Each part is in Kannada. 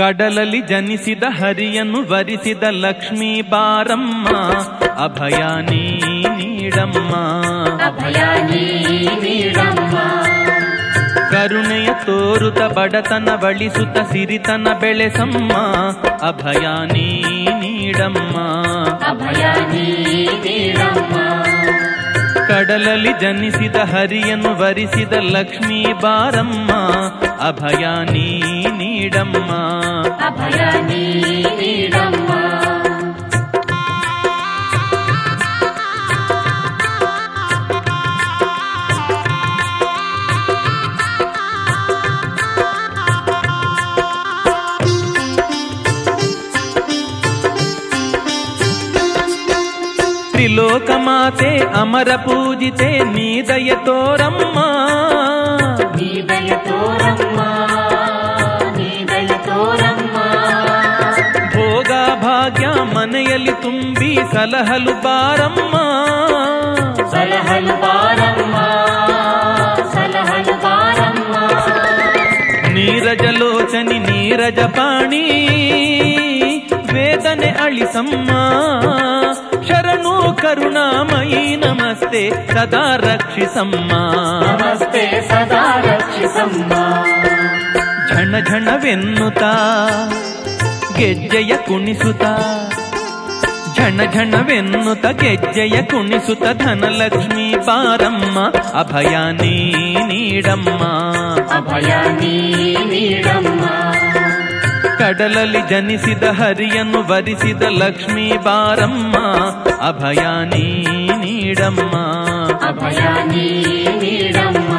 ಕಡಲಲ್ಲಿ ಜನಿಸಿದ ಹರಿಯನ್ನು ವರಿಸಿದ ಲಕ್ಷ್ಮೀ ಬಾರಮ್ಮ ಅಭಯ ನೀ ನೀಡಮ್ಮ ಅಭಯ ನೀ ನೀಡಮ್ಮ ಕರುಣೆಯ ತೋರುತ ಬಡತನ ಬಳಿಸುತ್ತ ಸಿರಿತನ ಬೆಳೆಸಮ್ಮ ಅಭಯ ನೀ ನೀಡಮ್ಮ ಅಭಯ ನೀ ನೀಡಮ್ಮ ಕಡಲಲ್ಲಿ ಜನಿಸಿದ ಹರಿಯನ್ನು ವರಿಸಿದ ಲಕ್ಷ್ಮೀ ಬಾರಮ್ಮ ಅಭಯ ನೀ ನೀಡಮ್ಮ ಅಭಯ ನೀ ನೀಡಮ್ಮ ತ್ರಿಲೋಕ ಮಾತೆ ಅಮರ ಪೂಜಿತೆ ನೀದಯ ತೋರಮ್ಮ ನೀ ದಯ ತೋರಮ್ಮ ನೀ ದಯ ತೋರಮ್ಮ ಭೋಗ ಭಾಗ್ಯ ಮನೆಯಲ್ಲಿ ತುಂಬಿ ಸಲಹಲು ಬಾರಮ್ಮ ಸಲಹಲು ಬಾರಮ್ಮ ಸಲಹಲು ಬಾರಮ್ಮ ನೀರಜಲೋಚನಿ ನೀರಜ ಪಾಣಿ ವೇದನೆ ಅಳಿಸಮ್ಮ ಶರಣು ಕರುಣಾಮಯಿ ನಮಸ್ತೆ ಸದಾ ರಕ್ಷಿಸಮ್ಮ ನಮಸ್ತೆ ಸದಾ ರಕ್ಷಿಸಮ್ಮ ಝಣ ಝಣವೆನ್ನುತ್ತ ಗೆಜ್ಜೆಯ ಕುಣಿಸುತ್ತ ಝಣ ಝಣವೆನ್ನುತ್ತ ಗೆಜ್ಜೆಯ ಕುಣಿಸುತ್ತ ಧನಲಕ್ಷ್ಮಿ ಬಾರಮ್ಮ ಅಭಯ ನೀ ನೀಡಮ್ಮ ಅಭಯ ನೀ ನೀಡಮ್ಮ ಕಡಲಲ್ಲಿ ಜನಿಸಿದ ಹರಿಯನ್ನು ವರಿಸಿದ ಲಕ್ಷ್ಮೀ ಬಾರಮ್ಮ ಅಭಯ ನೀ ನೀಡಮ್ಮ ಅಭಯ ನೀ ನೀಡಮ್ಮ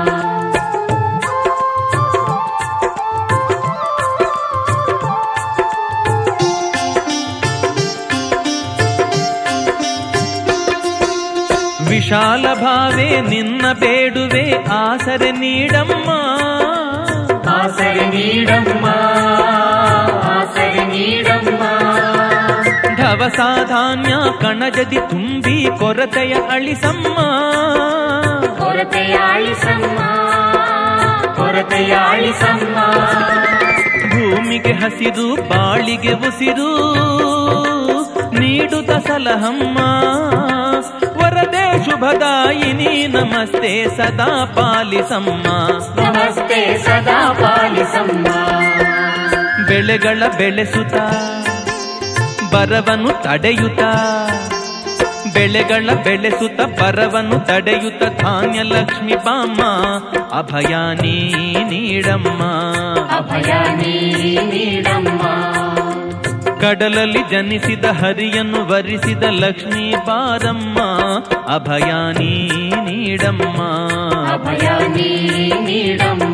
ವಿಶಾಲ ಭಾವೆ ನಿನ್ನ ಬೇಡುವೆ ಆಸರೆ ನೀಡಮ್ಮ ಆಸರೆ ನೀಡಮ್ಮ ಆಸರೆ ನೀಡಮ್ಮ ಧವಸ ಧಾನ್ಯ ಕಣಜದಿ ತುಂಬಿ ಕೊರತೆಯ ಅಳಿಸಮ್ಮ ಕೊರತೆಯ ಅಳಿಸಮ್ಮ ಕೊರತೆಯ ಅಳಿಸಮ್ಮ ಭೂಮಿಗೆ ಹಸಿರು ಬಾಳಿಗೆ ಉಸಿರು ನೀಡುತ್ತ ಸಲಹಮ್ಮ ವರದೆ ಶುಭದಾಯಿನಿ ನಮಸ್ತೆ ಸದಾ ಪಾಲಿಸಮ್ಮ ನಮಸ್ತೆ ಸದಾ ಪಾಲಿಸಮ್ಮ ಬೆಳೆಗಳ ಬೆಳೆಸುತ್ತ ಬರವನ್ನು ತಡೆಯುತ್ತ ಬೆಳೆಗಳ ಬೆಳೆಸುತ್ತ ಬರವನ್ನು ತಡೆಯುತ್ತ ಧಾನ್ಯ ಲಕ್ಷ್ಮಿ ಬಾಮ್ಮ ಅಭಯ ನೀ ನೀಡಮ್ಮ ಅಭಯ ನೀ ನೀಡಮ್ಮ ಕಡಲಲ್ಲಿ ಜನಿಸಿದ ಹರಿಯನ್ನು ವರಿಸಿದ ಲಕ್ಷ್ಮೀ ಬಾರಮ್ಮ ಅಭಯ ನೀ ನೀಡಮ್ಮ ಅಭಯ ನೀ ನೀಡಮ್ಮ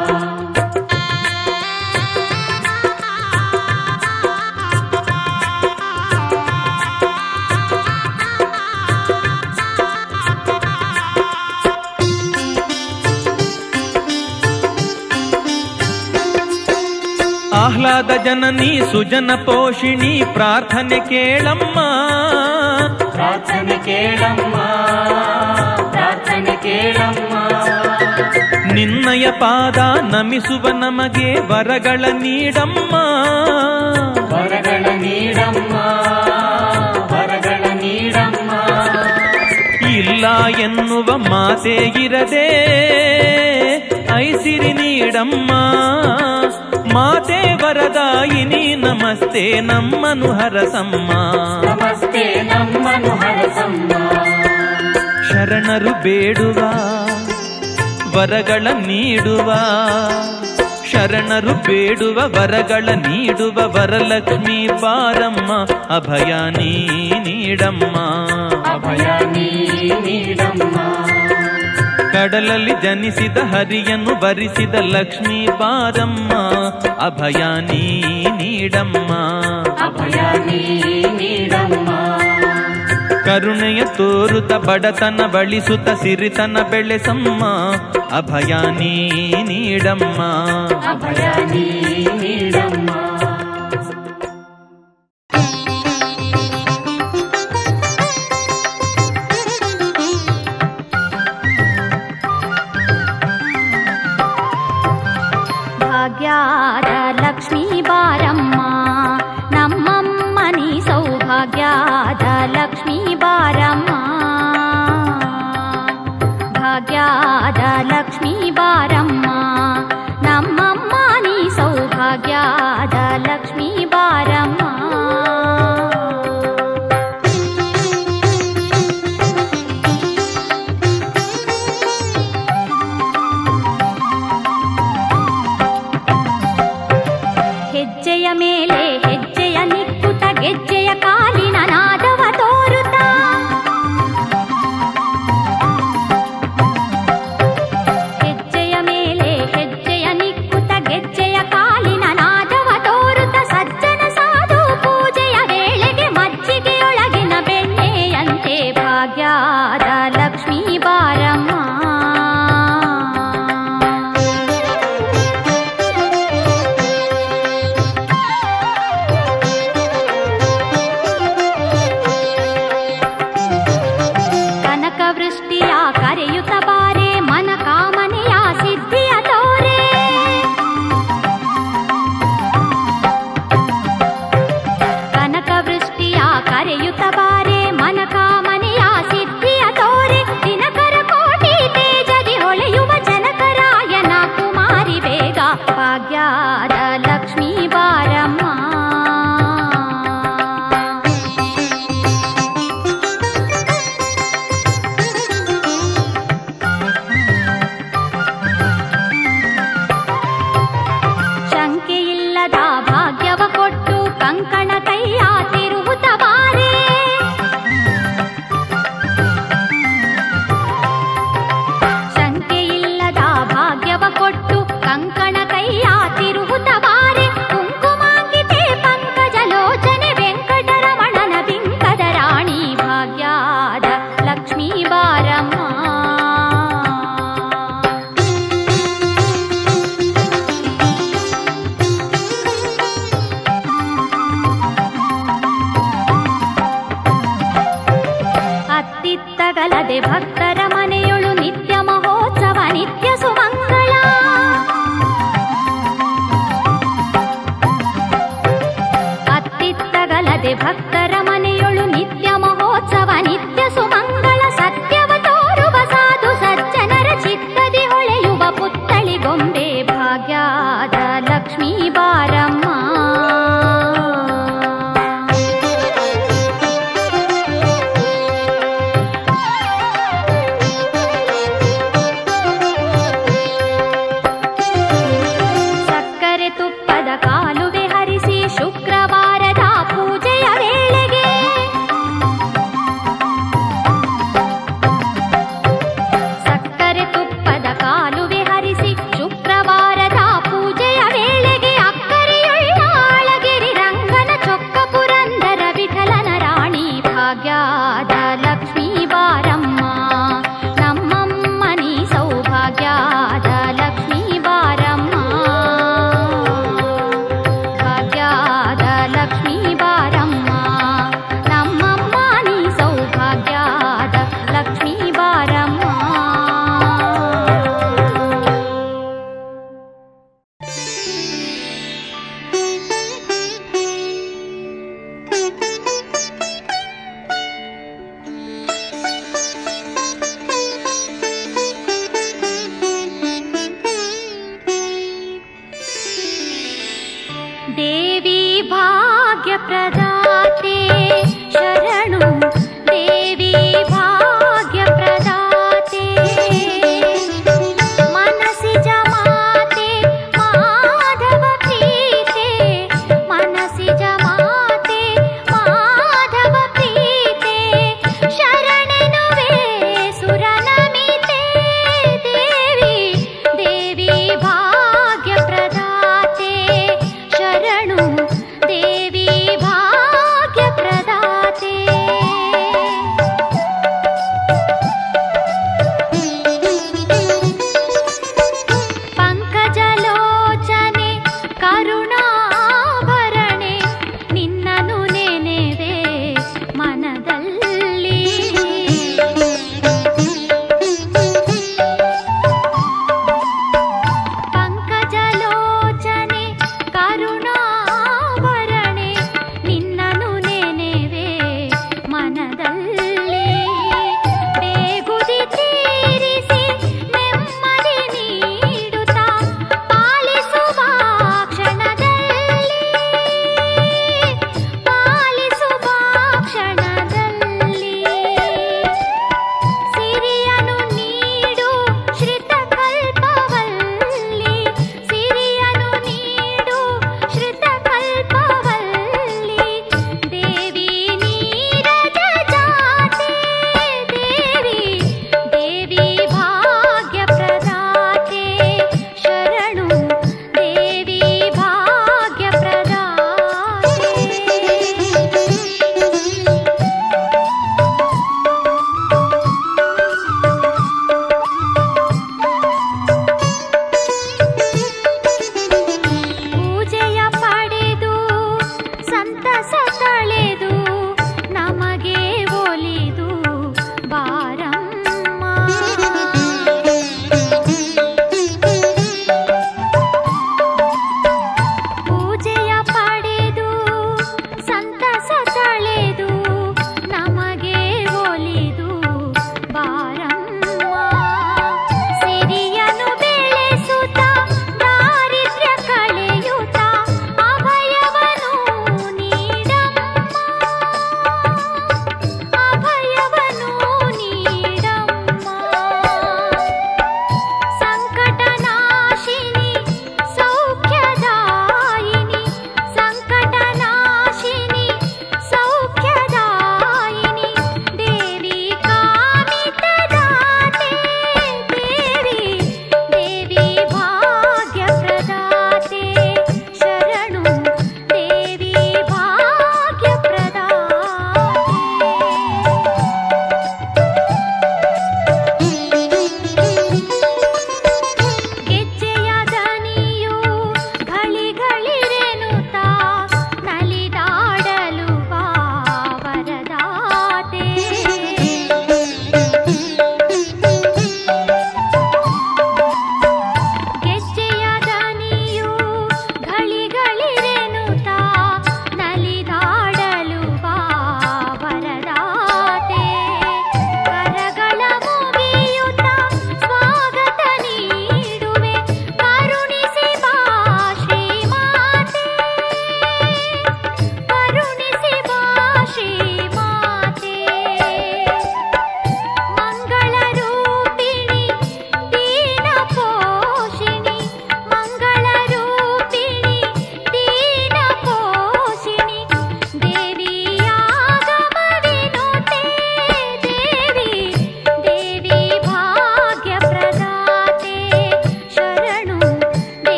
ಆಹ್ಲಾದ ಜನನಿ ಸುಜನ ಪೋಷಿಣಿ ಪ್ರಾರ್ಥನೆ ಕೇಳಮ್ಮ ಪ್ರಾರ್ಥನೆ ಕೇಳಮ್ಮ ಪ್ರಾರ್ಥನೆ ಕೇಳಮ್ಮ ನಿನ್ನಯ ಪಾದ ನಮಿಸುವ ನಮಗೆ ವರಗಳ ನೀಡಮ್ಮ ವರಗಳ ನೀಡಮ್ಮ ವರಗಳ ನೀಡಮ್ಮ ಇಲ್ಲ ಎನ್ನುವ ಮಾತೇ ಇರದೆ ಐಸಿರಿ ನೀಡಮ್ಮ ಮಾತೆ ವರದಾಯಿನಿ ನಮಸ್ತೆ ನಮ್ಮನು ಹರಸಮ್ಮ ನಮಸ್ತೆ ನಮ್ಮನು ಹರಸಮ್ಮ ಶರಣರು ಬೇಡುವ ವರಗಳ ನೀಡುವ ಶರಣರು ಬೇಡುವ ವರಗಳ ನೀಡುವ ವರಲಕ್ಷ್ಮಿ ಬಾರಮ್ಮ ಅಭಯ ನೀ ನೀಡಮ್ಮ ಅಭಯ ನೀ ನೀಡಮ್ಮ ಕಡಲಲ್ಲಿ ಜನಿಸಿದ ಹರಿಯನ್ನು ಬರಿಸಿದ ಲಕ್ಷ್ಮೀ ಬಾರಮ್ಮ ಅಭಯ ನೀ ನೀಡಮ್ಮ ಅಭಯ ನೀ ನೀಡಮ್ಮ ಕರುಣೆಯ ತೋರುತ ಬಡತನ ಬಳಿಸುತ್ತ ಸಿರಿತನ ಬೆಳೆಸಮ್ಮ ಅಭಯ ನೀ ನೀಡಮ್ಮ ಅಭಯ ನೀ ನೀಡಮ್ಮ ಭಾಗ್ಯಾದ ಲಕ್ಷ್ಮೀ ಬಾ ಭಾಗ್ಯಾದ ಲಕ್ಷ್ಮೀ ಬಾರಮ್ಮ ಭಾಗ್ಯಾದ ಲಕ್ಷ್ಮೀ ಬಾರಮ್ಮ ನಮ್ಮಮ್ಮ ನೀ ಸೌಭಾಗ್ಯದ ಲಕ್ಷ್ಮೀ ಬಾರಮ್ಮ ಹೆಜ್ಜೆಯ ಮೇಲೆ ಹೆಜ್ಜೆಯ ನಿಕ್ಕುತ ಗೆಜ್ಜೆಯ ಕಾಲಿನ ನಾದವ ತೋರುತ್ತ ಹೆಜ್ಜೆಯ ಮೇಲೆ ಹೆಜ್ಜೆಯ ನಿಕ್ಕುತ ಗೆಜ್ಜೆಯ ಕಾಲಿನ ನಾದವ ತೋರುತ್ತ ಸಜ್ಜನ ಸಾಧು ಪೂಜೆಯ ವೇಳೆಗೆ ಮಜ್ಜಿಗೆಯೊಳಗಿನ ಬೆಣ್ಣೆಯಂತೆ ಭಾಗ್ಯದ ಲಕ್ಷ್ಮೀ ಬಾರಮ್ಮ ಕನಕ ವೃಷ್ಟಿಯ ಕರೆಯುತ್ತ ಬಾರೆ ಮನ ಕಾಮನೆಯ ಸಿದ್ಧಿಯ ತೋರೆ ಕನಕ ವೃಷ್ಟಿಯ ಕರೆಯುತ್ತ ಬಾರೆ ಮನ ಕಾಮನೆಯ ಸಿದ್ಧಿಯ ತೋರೆ ದಿನಕರ ಕೋಟಿ ತೇಜದಿ ಹೊಳೆಯುವ ಜನಕರಾಯನ ಕುಮಾರಿ ಬೇಗ ಭಾಗ್ಯದ ಲಕ್ಷ್ಮೀ ಬಾರಮ್ಮ ಶಂಕೆಯಿಲ್ಲದ ಭಾಗ್ಯವ ಕೊಟ್ಟು ಕಂಕಣ ಕೈಯ ತಿರುವುತ ಬಾರೆ ಶಂಕೆಯಿಲ್ಲದ ಭಾಗ್ಯವ ಕೊಟ್ಟು ಕಂಕಣ ಕೈಯ ತಿರುವುತ ಬಾರೆ ಕುಂಕುಮಾಂಕಿತೆ ಪಂಕಜಲೋಚನೆ ವೆಂಕಟರಮಣನ ಬಿಂಕದ ರಾಣಿ ಭಾಗ್ಯದ ಲಕ್ಷ್ಮೀ ಬಾರಮ್ಮ ಅತ್ತಿತ್ತಗಲದೆ ಭಕ್ತರ ಮನೆಯೊಳು ನಿತ್ಯ ಮಹೋತ್ಸವ ನಿತ್ಯ ಸುಮಂಗಳ ಅತ್ತಿತ್ತಗಲದೆ ಭಕ್ತರ ಮನೆಯೊಳು ನಿತ್ಯ ಮಹೋತ್ಸವ ನಿತ್ಯ ಸುಮಂಗಳ ಸತ್ಯವ ತೋರುವ ಸಾಧು ಸಜ್ಜನರ ಚಿತ್ತದಿ ಹೊಳೆಯುವ ಪುತ್ತಳಿ ಗೊಂಬೆ ಭಾಗ್ಯದ ಲಕ್ಷ್ಮೀ ಬಾರಮ್ಮ ಸಕ್ಕರೆ ತುಪ್ಪದ ಕಾಲುವೆ ಹರಿಸಿ ಶುಕ್ರವಾರದ ಪೂಜೆಯ ವೇಳೆಗೆ ಸಕ್ಕರೆ ತುಪ್ಪದ ಕಾಲುವೆ ಹರಿಸಿ ಶುಕ್ರವಾರದ ಪೂಜೆಯ ವೇಳೆಗೆ ಅಕ್ಕರೆಯುಳ್ಳ ಅಳಗಿರಿ ರಂಗನ ಚೊಕ್ಕ ಪುರಂದರ ವಿಠಲನ ರಾಣಿ ಭಾಗ್ಯದ ಲಕ್ಷ್ಮೀ ಬಾರಮ್ಮ ನಮ್ಮಮ್ಮ ನೀ ಸೌಭಾಗ್ಯದ ಲಕ್ಷ್ಮೀ ಬಾರಮ್ಮ ಭಾಗ್ಯದ ಲಕ್ಷ್ಮೀ ಬಾರಮ್ಮ ನಮ್ಮಮ್ಮ ನೀ ಸೌಭಾಗ್ಯದ ಲಕ್ಷ್ಮೀ ಬಾರಮ್ಮ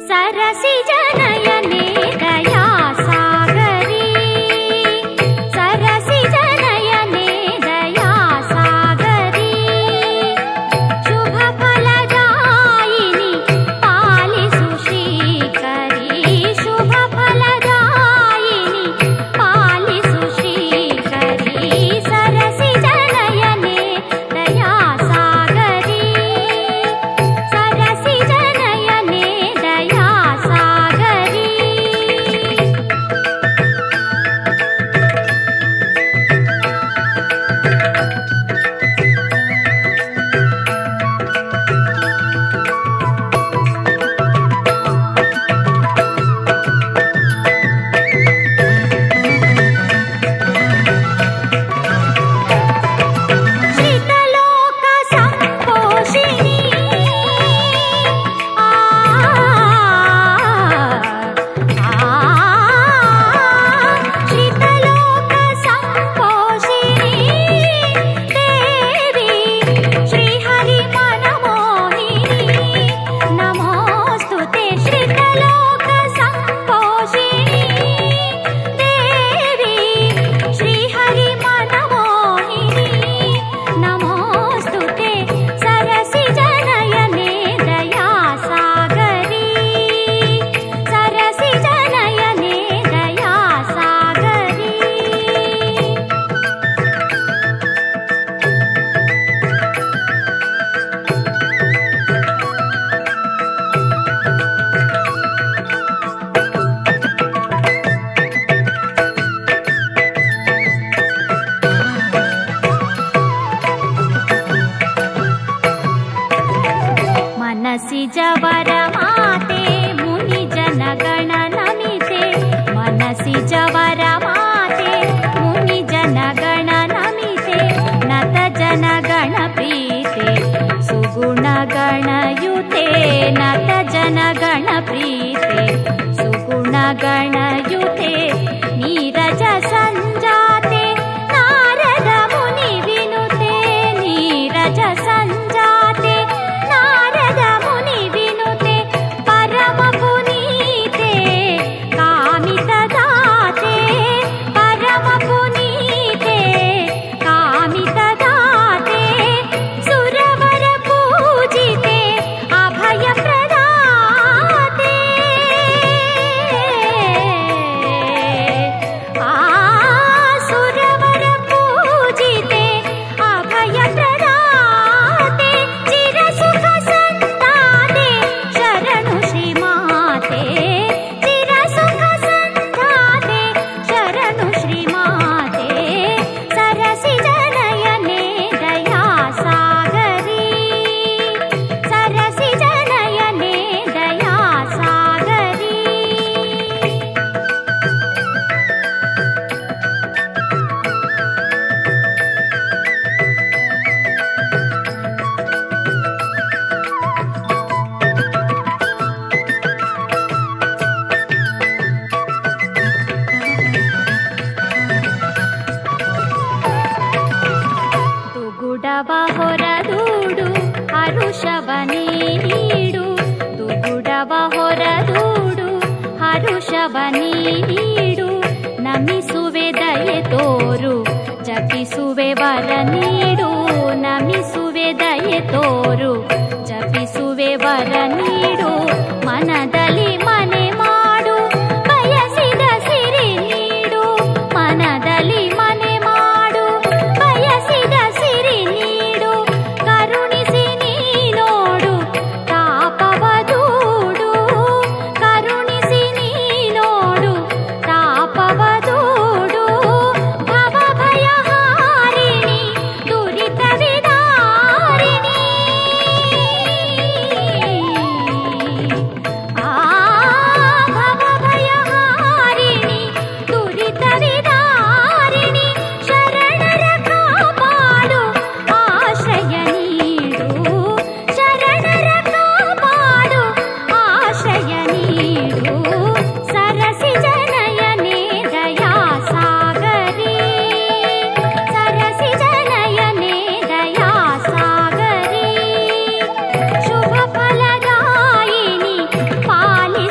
सरसि जनयने दया सागरी सरसि जनयने दया सागरी शुभ फलदायिनि पालिसु श्रीकरी शुभ फलदायिनि पालिसु श्रीकरी सरसि जनयने दया सागरी सरसि जनयने दया सागरी श्रितलोक सम्पोषिणी आ श्रितलोक सम्पोषिणी देवी श्रीहरि मनमोहिनी नमोऽस्तु ते श्रितलोक सम्पोषिणी देवी श्रीहरि मनमोहिनी नमोऽस्तु ते सरसि जनयने दया सागरी सरसि जनयने दया सागरी मनसि जवर माते मुनि जनगण नमिते मनसि जवर माते मुनि जनगण नमिते नत जनगण प्रीते सुगुण गणयुते नत जनगण प्रीते सुगुण गणयुते नीरज सञ्जाते नारद मुनि विनुते नीरज सञ्जाते नारद मुनि विनुते परम पुनीते कामितदाते परम पुनीते कामितदाते सुरवर पूजिते अभय प्रदाते आ सुरवर पूजिते अभय प्रदाते चिरसुख सन्ताते शरणु श्रीमाते चिरसुख सन्ताते शरणु श्रीमाते सरसि जनयने दया सागरी सरसि जनयने दया सागरी ತುಗುಡವ ಹೊರದೂಡು ಹರುಷವ ನೀಡು ತುಗುಡವ ಹೊರದೂಡು ಹರುಷವ ನೀಡು ನಮಿಸುವೆ ದಯೆ ತೋರು ಜಪಿಸುವೆ ವರ ನೀಡು ನಮಿಸುವೆ ದಯೆ ತೋರು ಜಪಿಸುವೆ ವರ ನೀಡು ಮನದಲ್ಲಿ ಮನೆ ಮಾಡು ಬಯಸಿದ ಸಿರಿ ನೀಡು ಮನದಲ್ಲಿ ಮನೆ ಮಾಡು ಬಯಸಿದ ಸಿರಿ ನೀಡು ಕರುಣಿಸಿ ನೀ ನೋಡು ತಾಪವ ದೂಡು ಕರುಣಿಸಿ ನೀ ನೋಡು ತಾಪವ ದೂಡು ಭವ ಭಯ ಹಾರಿಣಿ ದುರಿತ ವಿದಾರಿಣಿ ಆ ಭವ ಭಯ ಹಾರಿಣಿ ದುರಿತ ವಿದಾರಿಣಿ ಶರಣರ ಕಾಪಾಡು ಆಶ್ರಯ ನೀಡು ಶರಣರ ಕಾಪಾಡು ಆಶ್ರಯ ನೀಡು ಸರಸಿ ಜನಯನೆ ದಯಾ ಸಾಗರಿ ಸರಸಿ ಜನಯನೆ ದಯಾ ಸಾಗರಿ ಶುಭ ಫಲದಾಯಿನಿ ಪಾಲಿ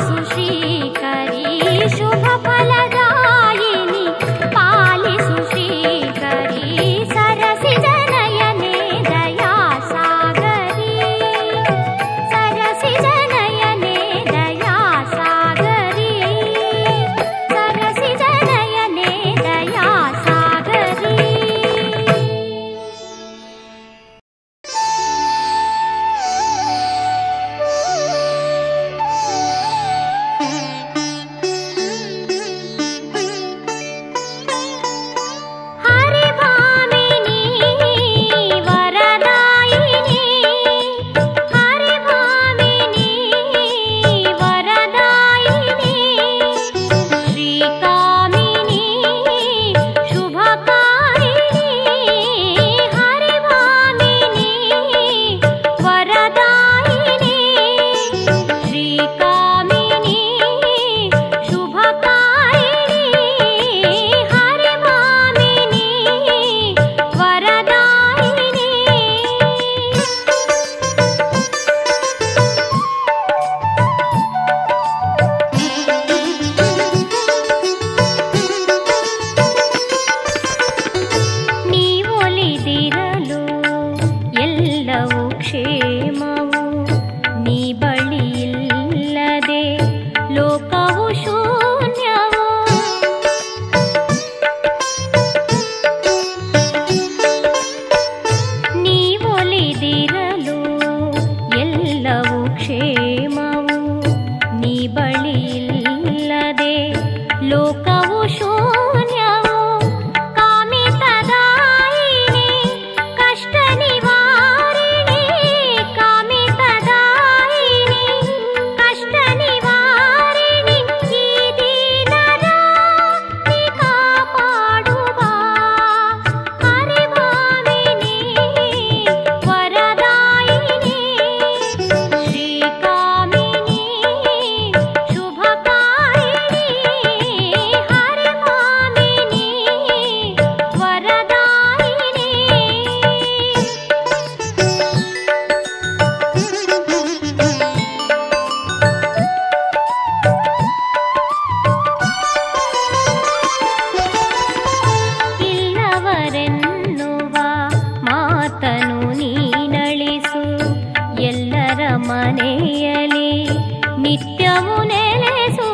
ನಿತ್ಯವು ನೆಲೆಸು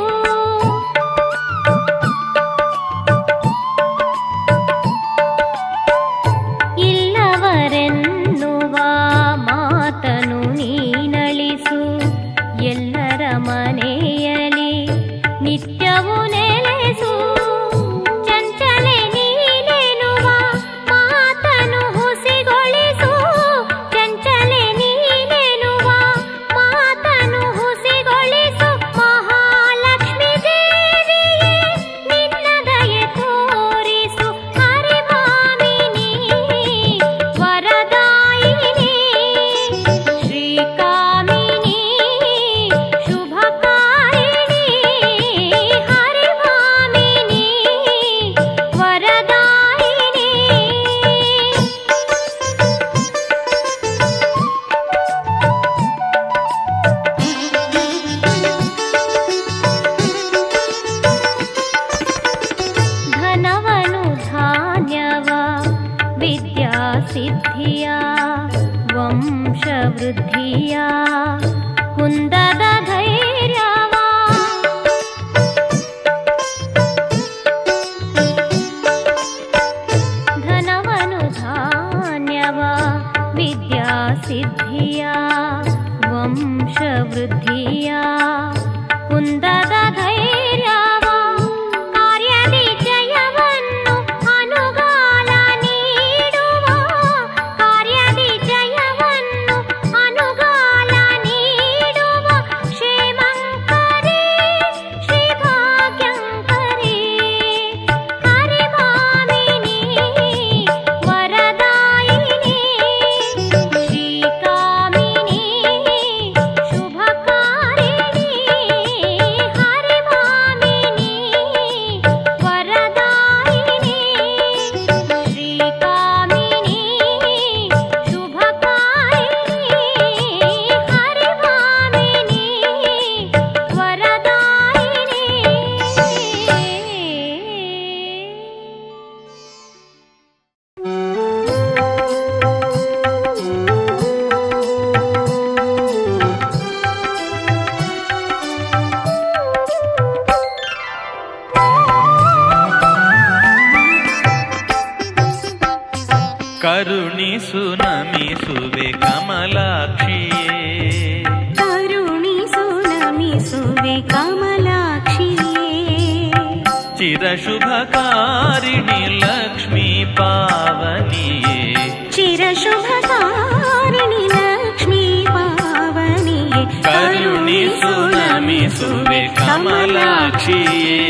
ಇಲ್ಲವರೆನ್ನುವ ಮಾತನು ನೀನಳಿಸು ಎಲ್ಲರ ಮನೆಯಲಿ ನಿತ್ಯವು ನೆಲೆಸು ಚಂಚಲೆ ನೀನೆನುವ ಮಾತನು ಹುಸಿಗೊಳಿಸು ಚಂಚಲೆ ನೀನೆನುವ ಮಾತನು ಹುಸಿಗೊಳಿಸು ಮಹಾಲಕ್ಷ್ಮೀ ದೇವಿಯೇ ನಿನ್ನ ದಯೆ ತೋರಿಸು ಹರಿಭಾಮಿನಿ ವರದಾಯಿನಿ ಶ್ರೀಕಾಮಿನಿ ಶುಭಕಾರಿಣಿ ಹರಿಭಾಮಿನಿ ವರದಾಯಿನಿ ಧನವನು ಧಾನ್ಯವ ವಿದ್ಯಾ ಸಿದ್ಧಿಯ ವಂಶವೃದ್ಧಿಯ ಕುಂದದ ಧೈರ್ಯವ ಧನವನು ಧಾನ್ಯವ ವಿದ್ಯಾ ಸಿದ್ಧಿಯ ವಂಶವೃದ್ಧಿಯ ಕುಂದದ ಧೈರ್ಯವ ಕಾರ್ಯದಿ ಜಯವನ್ನು ಅನುಗಾಲ ನೀಡುವ ಕಾರ್ಯದಿ ಜಯವನ್ನು ಅನುಗಾಲ ನೀಡುವ ಕ್ಷೇಮಂಕರಿ ಶ್ರೀ ಭಾಗ್ಯಂಕರಿ ಹರಿಭಾಮಿನಿ ವರದಾಯಿನಿ ಶ್ರೀಕಾಮಿನಿ ಶುಭಕಾರಿಣಿ ಹರಿಭಾಮಿನಿ ವರದಾಯಿನಿ ಶ್ರೀಕಾಮಿನಿ ಶುಭಕಾರಿಣಿ ಹರಿಭಾಮಿನಿ ವರದಾಯಿನಿ ಕರುಣಿಸು ನಮಿಸುವೆ ಕಮಲಾಕ್ಷಿಯೇ ಕರುಣಿಸು ನಮಿಸುವೆ ಕಮಲಾಕ್ಷಿಯೇ ಚಿರಶುಭಕಾರಿಣಿ ಲಕ್ಷ್ಮೀ ಪಾವನಿಯೇ ಚಿರಶುಭಕಾರಿಣಿ ಲಕ್ಷ್ಮೀ ಪಾವನಿಯೇ ಕರುಣಿಸು ನಮಿಸುವೆ ಕಮಲಾಕ್ಷಿಯೇ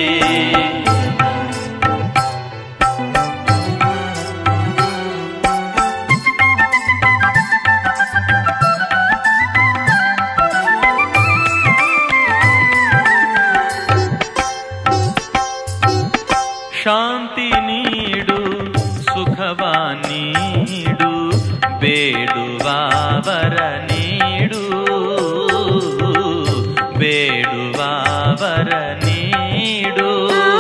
ಶಾಂತಿ ನೀಡು ಸುಖವ ನೀಡು ಬೇಡುವ ವರ ನೀಡು ಬೇಡುವ ವರ ನೀಡು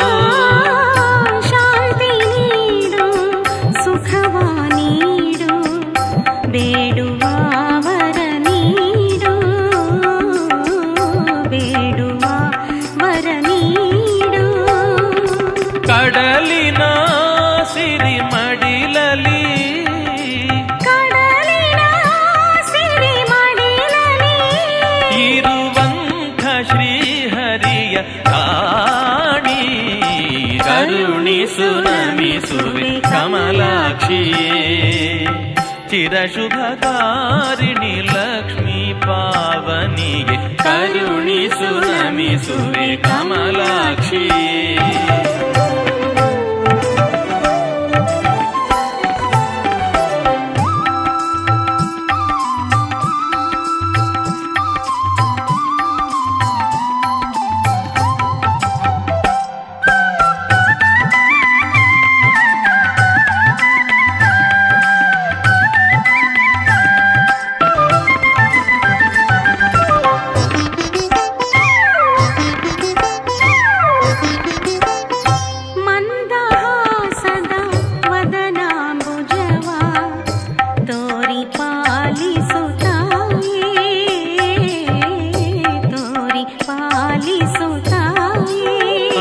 ಶಾಂತಿ ನೀಡು ಸುಖವ ನೀಡು ಬೇಡುವ ವರ ನೀಡು ಬೇಡುವ ವರ ನೀಡು ಕಡಲಿನ ಸಿರಿ ಮಡಿಲಲಿ ಕಡಲಿನ ಸಿರಿ ಮಡಿಲಲಿ ಇರುವಂಥ ಶ್ರೀಹರಿಯ ಕಾಣಿ ಕರುಣಿಸು ನಮಿಸುವೆ ಕಮಲಾಕ್ಷಿಯೇ ಚಿರಶುಭಕಾರಿಣಿ ಲಕ್ಷ್ಮೀ ಪಾವನಿಗೆ ಕರುಣಿಸು ನಮಿಸುವೆ ಕಮಲಾಕ್ಷಿಯೇ ಪಾಲಿಸುತ್ತಾಯೇ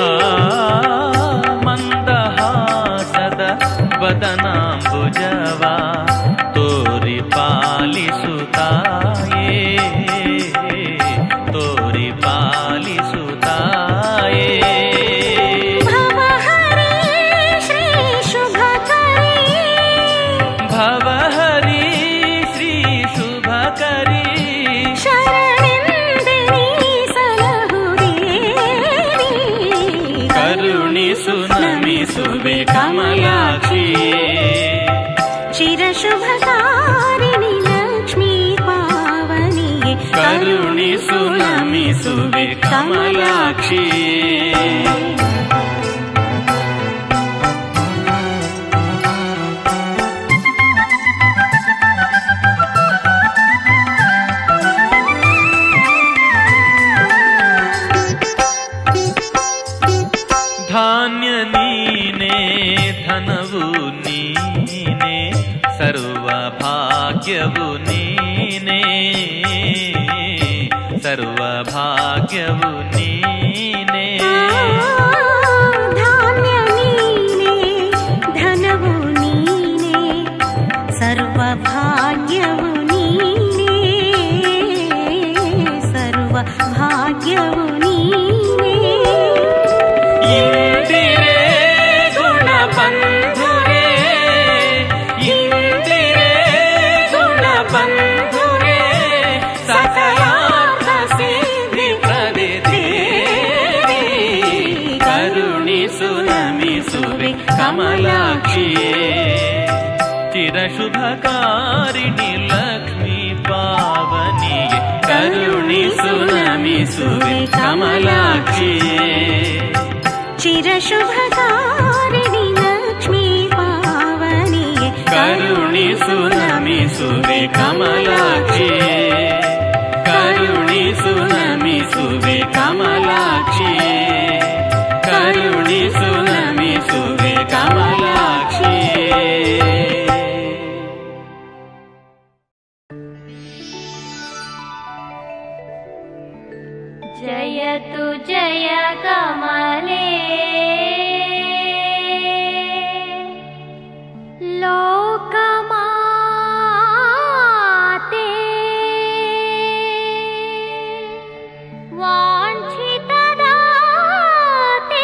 ಮಂದಹಾಸದ ವದನಾಂಬುಜವ ತೋರಿ ಪಾಲಿಸುತ್ತಾಯೇ ತೋರಿ ಪಾಲಿಸುತ್ತಾಯೇ ಭವಹರಿ ಶ್ರೀ ಶುಭಕರಿ ಭವಹರಿ ಶ್ರೀ ಶುಭಕರಿ ಶರಣೆಂದೆನಿ ಸಲಹುದೇವಿ ಕರುಣಿಸು ನಮಿಸುವೆ ಕಮಲಾಕ್ಷಿಯೇ ಚಿರಶುಭಕಾರಿಣಿ ಲಕ್ಷ್ಮೀ ಪಾವನಿಯೇ ಕರುಣಿಸು ನಮಿಸುವೆ ಕಮಲಾಕ್ಷಿಯೇ ಧಾನ್ಯ ನೀನೆ ಧನವು ನೀನೆ ಸರ್ವ ಭಾಗ್ಯವು ನೀನೆ ಸರ್ವ ಭಾಗ್ಯವು ನೀನೆ ಧಾನ್ಯ ನೀನೆ ಧನವು ನೀನೆ ಸರ್ವ ಭಾಗ್ಯವು ನೀನೆ ಸರ್ವ ಭಾಗ್ಯವು ನೀನೆ ಇಂದಿರೆ ಗುಣ ಬಂಧುರೆ ಇಂದಿರೆ ಗುಣ ಬಂಧುರೆ ಸಕಲಾರ್ಥ ಸಿದ್ಧಿ ಪ್ರದೆ ದೇವಿ ಕರುಣಿಸು ನಮಿಸುವೆ ಕಮಲಾಕ್ಷಿಯೇ ಚಿರಶುಭಕಾರಿಣಿ ಲಕ್ಷ್ಮೀ ಪಾವನಿಯೇ ಕರುಣಿಸು ನಮಿಸುವೆ ಕಮಲಾಕ್ಷಿಯೇ ಚಿರಶುಭಕಾರಿಣಿ ಲಕ್ಷ್ಮೀ ಪಾವನಿಯೇ ಕರುಣಿಸು ನಮಿಸುವೆ ಕಮಲಾಕ್ಷಿಯೇ ಕರುಣಿಸು ನಮಿಸುವೆ ಕಮಲಾಕ್ಷಿಯೇ ಕರುಣಿಸು ನಮಿಸುವೆ ಕಮಲಾಕ್ಷಿಯೇ जयतु जय कमले लोकमाते वाञ्छितदाते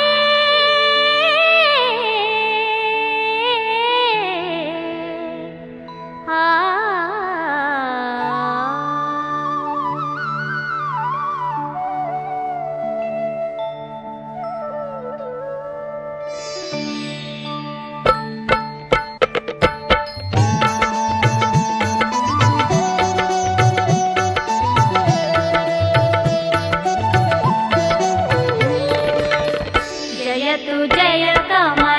आ जयतु जय कमल